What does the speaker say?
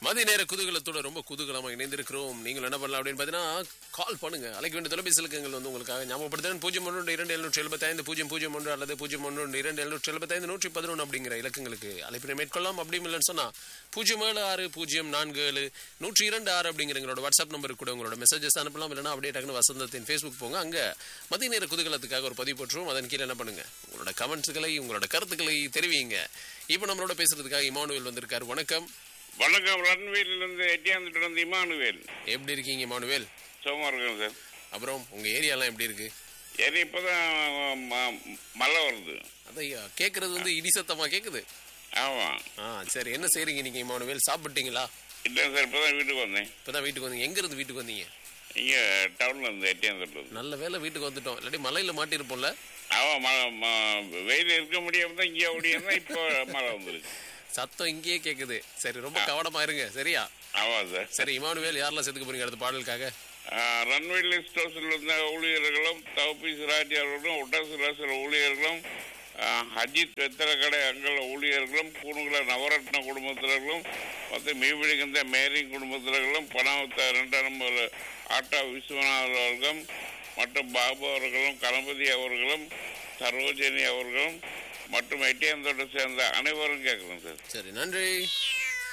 மதிய நேர குதூகலத்தோட ரொம்ப குதூகலமா இணைந்திருக்கிறோம் நீங்கள் என்ன பண்ணலாம் அப்படின்னு பார்த்தீங்கன்னா கால் பண்ணுங்க அழைக்க வேண்டிய தொலைபேசி இலக்கங்கள் வந்து உங்களுக்காக ஞாபகப்படுத்துறேன் பூஜ்ஜியம் ஒன்று இரண்டு எழுநூற்றி எழுபத்தைந்து பூஜ்ஜியம் பூஜ்ஜியம் ஒன்று அல்லது பூஜ்ஜியம் ஒன்று இரண்டு எழுநூற்றி எழுபத்தைந்து நூற்றி பதினொன்று அப்படிங்கிற இலக்கங்களுக்கு அழைப்பினை மேற்கொள்ளலாம் அப்படி இல்லைன்னு சொன்னா பூஜ்ஜியம் ஏழு ஆறு பூஜ்ஜியம் நான்கு ஏழு நூற்றி இரண்டு ஆறு அப்படிங்கிற எங்களோட வாட்ஸ்அப் நம்பருக்கு கூட உங்களோட மெசேஜஸ் அனுப்பலாம் இல்லைனா அப்படியே டக்குனு வசந்தத்தின் ஃபேஸ்புக் போங்க அங்க மதிய நேர குதூகலத்துக்காக ஒரு பதிவு போட்டுருவோம் அதன் கீழே என்ன பண்ணுங்க உங்களோட கமெண்ட்ஸ்களை உங்களோட கருத்துக்களை தெரிவிங்க இப்போ நம்மளோட பேசுறதுக்காக இமானுவேல் வந்திருக்காரு வணக்கம் வணக்கம் ரன்வேலிருந்து எட்டியாந்துட்டு இருந்து இமானுவேல் எப்படி இருக்கீங்க இமானுவேல் சுகமா இருக்கேன் சார் அப்புறம் உங்க ஏரியாலாம் எப்படி இருக்கு ஏன்னா இப்போதான் ம- மழை வருது அதையா கேக்குறது வந்து இடி சத்தமா கேக்குது ஆமா ஆ சரி என்ன செய்றீங்க நீங்க இமானுவேல் சாப்பிட்டீங்களா இல்லை சார் இப்போதான் வீட்டுக்கு வந்தேன் இப்பதான் வீட்டுக்கு வந்தீங்க எங்க இருந்து வீட்டுக்கு வந்தீங்க இங்க டவுன்ல இருந்து எட்டியாந்துட்டு இருந்து நல்ல வேளை வீட்டுக்கு வந்துட்டோம் இல்லாட்டி மலையில மாட்டிருப்போம்ல ஆமா மழை ம- வெயில் இருக்க முடியாம தான் இங்கே ஓடியா இப்போ மழை வந்துருக்கு சத்தம் இங்கேயே கேக்குது சரி ரொம்ப கவனமா இருங்க சரியா ஆமா சார் சரி இமானுவேல் யாரெல்லாம் செத்துக்க போறீங்க அடுத்த பாடலுக்காக ரன்வேலி ஸ்டோர்ஸில் இருந்த ஊழியர்களும் தௌபி சிராஜ் அவர்களும் ஒட்டசிராசில் ஊழியர்களும் ஆ, அஜித் வெத்தலக்கடை அங்கல ஊழியர்களும் கூணுகுல நவரத்ன குடும்பத்தினர்களும் மற்றும் மீபிடிக்கின்ற மேரிங் குடும்பத்தினர்களும் பணவத்த இரண்டாம் நம்பர் ஆட்டா விஸ்வநாதன் அவர்களும் மற்றும் பாபு அவர்களும் கணபதி அவர்களும் சரோஜினி அவர்களும் மற்றும் எட்டியாந்தோட சேர்ந்த அனைவரும் கேட்குறேன் சார் சரி நன்றி